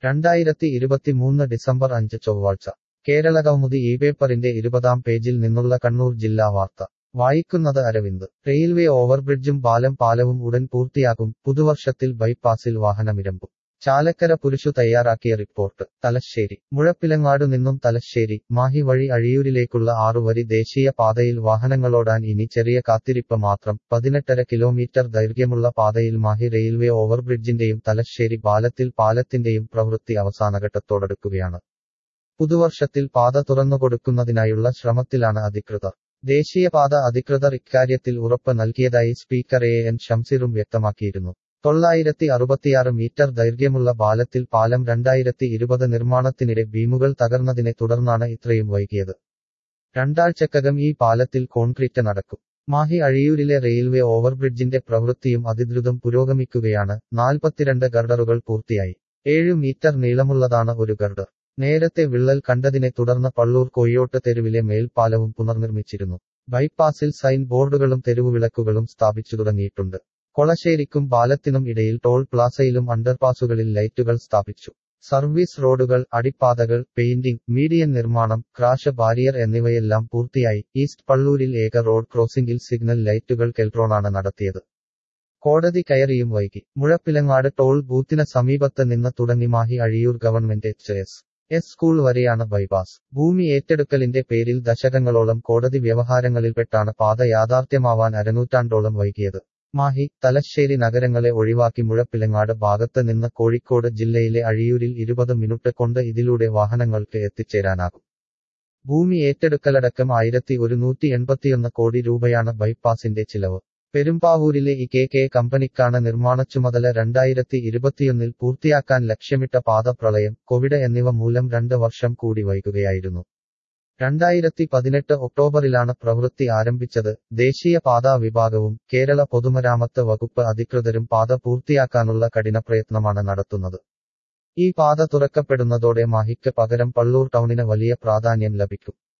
രണ്ടായിരത്തി ഇരുപത്തിമൂന്ന് ഡിസംബർ അഞ്ച് ചൊവ്വാഴ്ച കേരള കൗമുദി ഈ പേപ്പറിന്റെ ഇരുപതാം പേജിൽ നിന്നുള്ള കണ്ണൂർ ജില്ലാ വാർത്ത വായിക്കുന്നത് അരവിന്ദ് റെയിൽവേ ഓവർബ്രിഡ്ജും പാലം പാലവും ഉടൻ പൂർത്തിയാക്കും പുതുവർഷത്തിൽ ബൈപ്പാസിൽ വാഹനമിരമ്പും ചാലക്കര പുരുഷു തയ്യാറാക്കിയ റിപ്പോർട്ട് തലശ്ശേരി മുഴപ്പിലങ്ങാടു നിന്നും തലശ്ശേരി മാഹി വഴി അഴിയൂരിലേക്കുള്ള ആറുവരി ദേശീയ പാതയിൽ വാഹനങ്ങളോടാൻ ഇനി ചെറിയ കാത്തിരിപ്പ് മാത്രം പതിനെട്ടര കിലോമീറ്റർ ദൈർഘ്യമുള്ള പാതയിൽ മാഹി റെയിൽവേ ഓവർബ്രിഡ്ജിന്റെയും തലശ്ശേരി പാലത്തിൽ പാലത്തിന്റെയും പ്രവൃത്തി അവസാനഘട്ടത്തോടടുക്കുകയാണ് പുതുവർഷത്തിൽ പാത തുറന്നുകൊടുക്കുന്നതിനായുള്ള ശ്രമത്തിലാണ് അധികൃതർ ദേശീയപാത അധികൃതർ ഇക്കാര്യത്തിൽ ഉറപ്പ് നൽകിയതായി സ്പീക്കർ എ എൻ ഷംസിറും വ്യക്തമാക്കിയിരുന്നു തൊള്ളായിരത്തി അറുപത്തിയാറ് മീറ്റർ ദൈർഘ്യമുള്ള പാലത്തിൽ പാലം രണ്ടായിരത്തി ഇരുപത് നിർമ്മാണത്തിനിടെ ബീമുകൾ തകർന്നതിനെ തുടർന്നാണ് ഇത്രയും വൈകിയത് രണ്ടാഴ്ചക്കകം ഈ പാലത്തിൽ കോൺക്രീറ്റ് നടക്കും മാഹി അഴിയൂരിലെ റെയിൽവേ ഓവർബ്രിഡ്ജിന്റെ പ്രവൃത്തിയും അതിദ്രുതം പുരോഗമിക്കുകയാണ് നാൽപ്പത്തിരണ്ട് ഗർഡറുകൾ പൂർത്തിയായി ഏഴ് മീറ്റർ നീളമുള്ളതാണ് ഒരു ഗർഡർ നേരത്തെ വിള്ളൽ കണ്ടതിനെ തുടർന്ന് പള്ളൂർ കൊയ്യോട്ട് തെരുവിലെ മേൽപ്പാലവും പുനർനിർമ്മിച്ചിരുന്നു ബൈപ്പാസിൽ സൈൻ ബോർഡുകളും തെരുവുവിളക്കുകളും സ്ഥാപിച്ചു തുടങ്ങിയിട്ടുണ്ട് കൊളശ്ശേരിക്കും പാലത്തിനും ഇടയിൽ ടോൾ പ്ലാസയിലും അണ്ടർപാസുകളിൽ ലൈറ്റുകൾ സ്ഥാപിച്ചു സർവീസ് റോഡുകൾ അടിപ്പാതകൾ പെയിന്റിംഗ് മീഡിയൻ നിർമ്മാണം ക്രാഷ് ബാരിയർ എന്നിവയെല്ലാം പൂർത്തിയായി ഈസ്റ്റ് പള്ളൂരിൽ ഏക റോഡ് ക്രോസിംഗിൽ സിഗ്നൽ ലൈറ്റുകൾ കെൽട്രോണാണ് നടത്തിയത് കോടതി കയറിയും വൈകി മുഴപ്പിലങ്ങാട് ടോൾ ബൂത്തിന് സമീപത്ത് നിന്ന് തുടങ്ങി Mahe Azhiyur government H S S school വരെയാണ് ബൈപ്പാസ് ഭൂമി ഏറ്റെടുക്കലിന്റെ പേരിൽ ദശകങ്ങളോളം കോടതി വ്യവഹാരങ്ങളിൽപ്പെട്ടാണ് പാത യാഥാർത്ഥ്യമാവാൻ അരനൂറ്റാണ്ടോളം വൈകിയത് മാഹി തലശ്ശേരി നഗരങ്ങളെ ഒഴിവാക്കി മുഴപ്പിലങ്ങാട് ഭാഗത്ത് നിന്ന് കോഴിക്കോട് ജില്ലയിലെ അഴിയൂരിൽ ഇരുപത് മിനിറ്റ് കൊണ്ട് ഇതിലൂടെ വാഹനങ്ങൾക്ക് എത്തിച്ചേരാനാകും ഭൂമി ഏറ്റെടുക്കലടക്കം ആയിരത്തി ഒരുന്നൂറ്റി എൺപത്തിയൊന്ന് കോടി രൂപയാണ് ബൈപ്പാസിന്റെ ചിലവ് പെരുമ്പാവൂരിലെ ഇ കെ കെ കമ്പനിക്കാണ് നിർമ്മാണ ചുമതല രണ്ടായിരത്തി ഇരുപത്തിയൊന്നിൽ പൂർത്തിയാക്കാൻ ലക്ഷ്യമിട്ട പാത പ്രളയം കോവിഡ് എന്നിവ മൂലം രണ്ട് വർഷം കൂടി വൈകുകയായിരുന്നു രണ്ടായിരത്തി പതിനെട്ട് ഒക്ടോബറിലാണ് പ്രവൃത്തി ആരംഭിച്ചത് ദേശീയ പാതാ വിഭാഗവും കേരള പൊതുമരാമത്ത് വകുപ്പ് അധികൃതരും പാത പൂർത്തിയാക്കാനുള്ള കഠിനപ്രയത്നമാണ് നടത്തുന്നത് ഈ പാത തുറക്കപ്പെടുന്നതോടെ മാഹിക്ക് പകരം പള്ളൂർ ടൗണിന് വലിയ പ്രാധാന്യം ലഭിക്കും